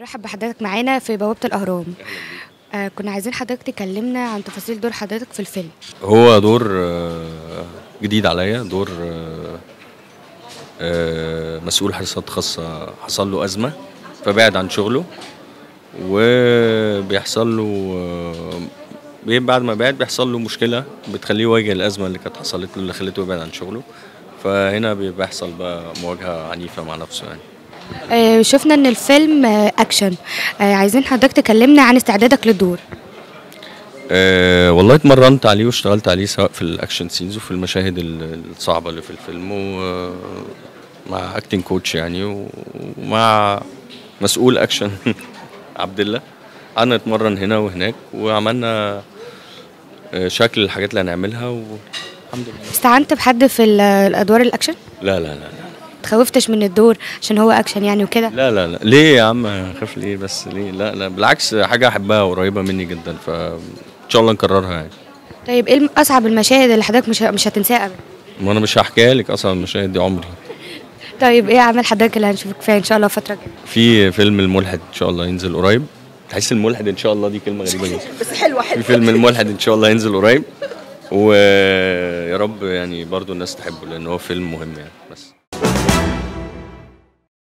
بنرحب بحضرتك معانا في بوابة الأهرام آه كنا عايزين حضرتك تكلمنا عن تفاصيل دور حضرتك في الفيلم هو دور آه، جديد عليا دور آه، آه، مسؤول حراسات خاصة حصل له أزمة فبعد عن شغله وبيحصل له آه، بي- بعد ما بعد بيحصل له مشكلة بتخليه يواجه الأزمة اللي كانت حصلت له اللي خلته يبعد عن شغله فهنا بي- بيحصل بقى مواجهة عنيفة مع نفسه يعني آه شفنا إن الفيلم آه أكشن آه عايزين حضرتك تكلمنا عن استعدادك للدور أه والله اتمرنت عليه واشتغلت عليه سواء في الاكشن سينز وفي المشاهد ال- الصعبه اللي في الفيلم ومع اكتنج كوتش يعني ومع مسؤول اكشن عبد الله قعدنا نتمرن هنا وهناك وعملنا آه، شكل الحاجات اللي هنعملها والحمد لله استعنت بحد في ال- الأدوار الأكشن لا لا لا لا تخوفتش من الدور عشان هو أكشن يعني وكده لا لا لا ليه يا عم اخاف ليه بس ليه لا لا بالعكس حاجه احبها وقريبه مني جدا فان شاء الله نكررها يعني طيب إيه الم- أصعب المشاهد اللي حضرتك مش مش هتنساها أبدا ما انا مش هحكيها لك اصلا المشاهد دي عمري طيب إيه أعمال حضرتك اللي هنشوفك فيها إن شاء الله الفترة الجاية في فيلم الملحد ان شاء الله ينزل قريب تحس الملحد ان شاء الله دي كلمه غريبه جدا بس حلوة في فيلم الملحد ان شاء الله ينزل قريب ويا رب يعني برضو الناس تحبه لان هو فيلم مهم يعني